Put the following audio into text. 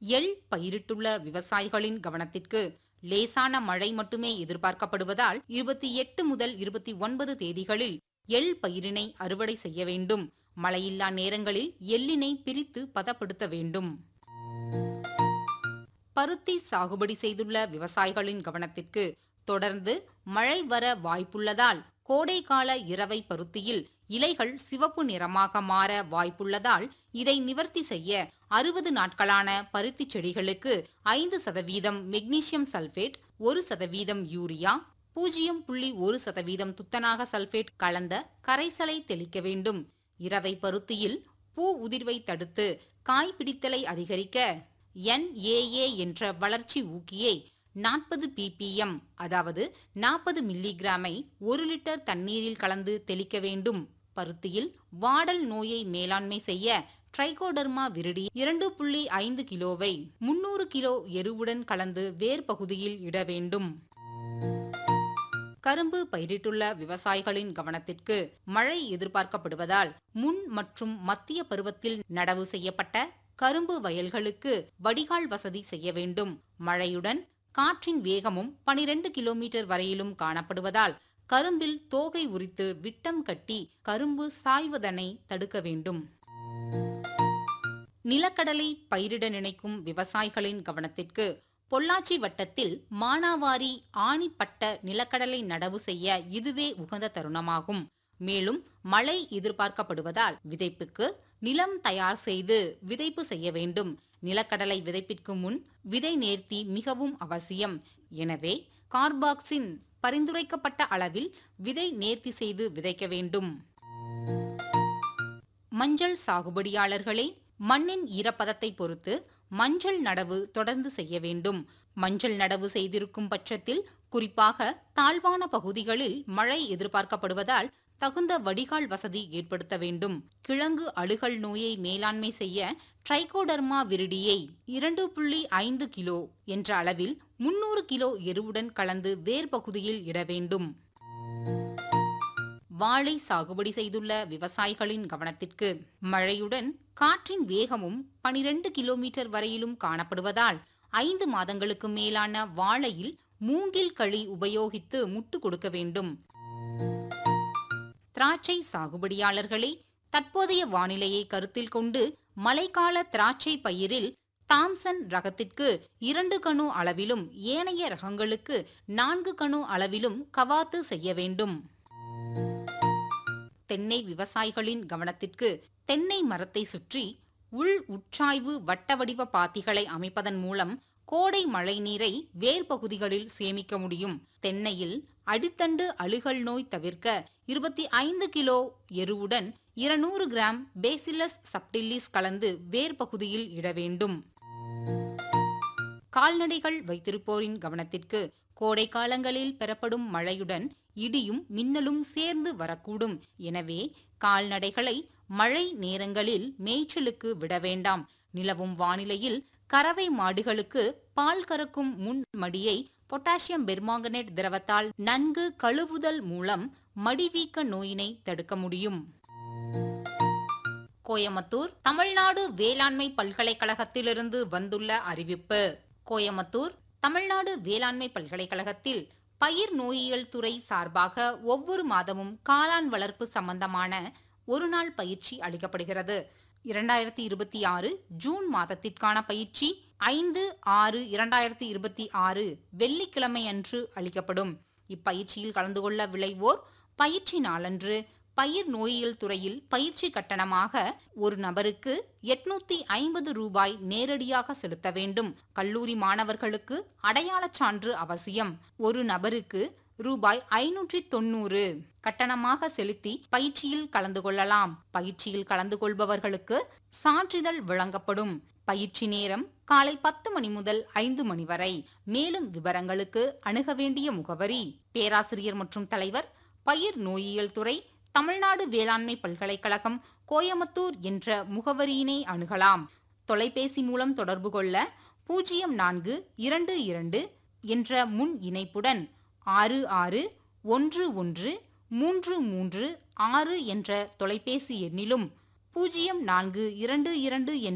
எள் பயிரிட்டுள்ள விவசாயிகளின் கவனத்திற்கு லேசான மழை மட்டுமே எதிர்பார்க்கப்படுவதால் இருபத்தி எட்டு முதல் இருபத்தி ஒன்பது தேதிகளில் எள் பயிரினை அறுவடை செய்ய வேண்டும் மழையில்லா நேரங்களில் எள்ளினை பிரித்து பதப்படுத்த வேண்டும் பருத்தி சாகுபடி செய்துள்ள விவசாயிகளின் கவனத்திற்கு தொடர்ந்து மழை வர வாய்ப்புள்ளதால் கோடைகால இரவை பருத்தியில் இலைகள் சிவப்பு நிறமாக மாற வாய்ப்புள்ளதால் இதை நிவர்த்தி செய்ய அறுபது நாட்களான பருத்தி செடிகளுக்கு ஐந்து சதவீதம் மெக்னீசியம் சல்பேட் ஒரு சதவீதம் யூரியா பூஜ்ஜியம் புள்ளி ஒரு சதவீதம் துத்தநாக சல்பேட் கலந்த கரைசலை தெளிக்க வேண்டும் இரவை பருத்தியில் பூ உதிர்வை தடுத்து காய் பிடித்தலை அதிகரிக்க NAA என்ற வளர்ச்சி ஊக்கியை நாற்பது ppm அதாவது நாற்பது மில்லிகிராமை ஒரு லிட்டர் தண்ணீரில் கலந்து தெளிக்க வேண்டும் பருத்தியில் வாடல் நோயை மேலாண்மை செய்ய ட்ரைகோடர்மா விரிடி இரண்டு புள்ளி ஐந்து கிலோவை முன்னூறு கிலோ எருவுடன் கலந்து வேர் பகுதியில் இட வேண்டும் கரும்பு பயிரிட்டுள்ள விவசாயிகளின் கவனத்திற்கு மழை எதிர்பார்க்கப்படுவதால் முன் மற்றும் மத்திய பருவத்தில் நடவு செய்யப்பட்ட கரும்பு வயல்களுக்கு வடிகால் வசதி செய்ய வேண்டும் மழையுடன் காற்றின் வேகமும் 12 கிலோமீட்டர் வரையிலும் காணப்படுவதால் கரும்பில் தோகை உரித்து விட்டம் கட்டி கரும்பு சாய்வதனை தடுக்க வேண்டும் நிலக்கடலை பயிரிட நினைக்கும் விவசாயிகளின் கவனத்திற்கு பொள்ளாச்சி வட்டத்தில் மானாவாரி ஆணிப்பட்ட நிலக்கடலை நடவு செய்ய இதுவே உகந்த தருணமாகும் மேலும் மழை எதிர்பார்க்கப்படுவதால் விதைப்புக்கு நிலம் தயார் செய்து விதைப்பு செய்ய வேண்டும் நிலக்கடலை விதைப்பிற்கு முன் விதை நேர்த்தி மிகவும் அவசியம் எனவே கார்பாக்சின் பரிந்துரைக்கப்பட்ட அளவில் விதை நேர்த்தி செய்து விதைக்க வேண்டும் மஞ்சள் சாகுபடியாளர்களே மண்ணின் ஈரப்பதத்தை பொறுத்து மஞ்சள் நடவு தொடர்ந்து செய்ய வேண்டும் மஞ்சள் நடவு செய்திருக்கும் பட்சத்தில் குறிப்பாக தாழ்வான பகுதிகளில் மழை எதிர்பார்க்கப்படுவதால் தகுந்த வடிகால் வசதி ஏற்படுத்த வேண்டும் கிழங்கு அழுகல் நோயை மேலாண்மை செய்ய ட்ரைகோடர்மா விரிடியை இரண்டு புள்ளி ஐந்து கிலோ என்ற அளவில் முன்னூறு கிலோ எருவுடன் கலந்து வேர் பகுதியில் இட வேண்டும் வாழை சாகுபடி செய்துள்ள விவசாயிகளின் கவனத்திற்கு மழையுடன் காற்றின் வேகமும் 12 கிலோமீட்டர் வரையிலும் காணப்படுவதால் ஐந்து மாதங்களுக்கு மேலான வாழையில் மூங்கில் களி உபயோகித்து முட்டு கொடுக்க வேண்டும் திராட்சை சாகுபடியாளர்களே தற்போதைய வானிலையை கருத்தில் கொண்டு மழைக்கால திராட்சை பயிரில் தாம்சன் ரகத்திற்கு இரண்டு கணு அளவிலும் ஏனைய ரகங்களுக்கு நான்கு கணு அளவிலும் கவாத்து செய்ய வேண்டும் தென்னை விவசாயிகளின் கவனத்திற்கு தென்னை மரத்தை சுற்றி உள் உட்சாய்வு வட்ட வடிவ பாத்திகளை அமைப்பதன் மூலம் கோடை மழை நீரை வேர் பகுதிகளில் சேமிக்க முடியும் தென்னையில் அடித்தண்டு அழுகல் நோய் தவிர்க்க இருபத்தி ஐந்து கிலோ எருவுடன் இருநூறு கிராம் பேசிலஸ் சப்டில்லிஸ் கலந்து வேர் பகுதியில் இட வேண்டும் கால்நடைகள் வைத்திருப்போரின் கவனத்திற்கு கோடை காலங்களில் பெறப்படும் மழையுடன் இடியும் மின்னலும் சேர்ந்து வரக்கூடும் எனவே கால்நடைகளை மழை நேரங்களில் மேய்ச்சலுக்கு விட வேண்டாம் நிலவும் வானிலையில் கறவை மாடுகளுக்கு பால் கறக்கும் முன் மடியை பொட்டாசியம் பெர்மாங்கனேட் திரவத்தால் நன்கு கழுவுதல் மூலம் மடிவீக்க நோயினை தடுக்க முடியும் கோயமுத்தூர் தமிழ்நாடு வேளாண்மை பல்கலைக்கழகத்திலிருந்து வந்துள்ள அறிவிப்பு கோயமுத்தூர் தமிழ்நாடு வேளாண்மை பல்கலைக்கழகத்தில் பயிர் நோயியல் துறை சார்பாக ஒவ்வொரு மாதமும் காளான் வளர்ப்பு சம்பந்தமான ஒரு நாள் பயிற்சி அளிக்கப்படுகிறது இரண்டாயிரத்தி இருபத்தி ஆறு ஜூன் மாதத்திற்கான பயிற்சி ஐந்து ஆறு இரண்டாயிரத்தி இருபத்தி ஆறு வெள்ளிக்கிழமை அன்று அளிக்கப்படும் இப்பயிற்சியில் கலந்து கொள்ள விளைவோர் பயிற்சி நாளன்று பயிர் நோயியல் துறையில் பயிற்சி கட்டணமாக ஒரு நபருக்கு எட்நூத்தி ஐம்பது ரூபாய் நேரடியாக செலுத்த வேண்டும் கல்லூரி மாணவர்களுக்கு அடையாளச் சான்று அவசியம் ஒரு நபருக்கு ரூபாய் ஐநூற்றி தொண்ணூறு கட்டணமாக செலுத்தி பயிற்சியில் கலந்து கொள்ளலாம் பயிற்சியில் கலந்து கொள்பவர்களுக்கு சான்றிதழ் வழங்கப்படும் பயிற்சி நேரம் காலை பத்து மணி முதல் ஐந்து மணி வரை மேலும் விவரங்களுக்கு அணுக வேண்டிய முகவரி பேராசிரியர் மற்றும் தலைவர் பயிர் நோயியல் துறை தமிழ்நாடு வேளாண்மை பல்கலைக்கழகம் கோயமுத்தூர் என்ற முகவரியினை அணுகலாம் தொலைபேசி மூலம் தொடர்பு கொள்ள பூஜ்ஜியம் நான்கு இரண்டு இரண்டு என்ற முன் இணைப்புடன் ஆறு ஆறு ஒன்று ஒன்று மூன்று மூன்று ஆறு என்ற தொலைபேசி எண்ணிலும் பூஜ்ஜியம் நான்கு இரண்டு இரண்டு என்ற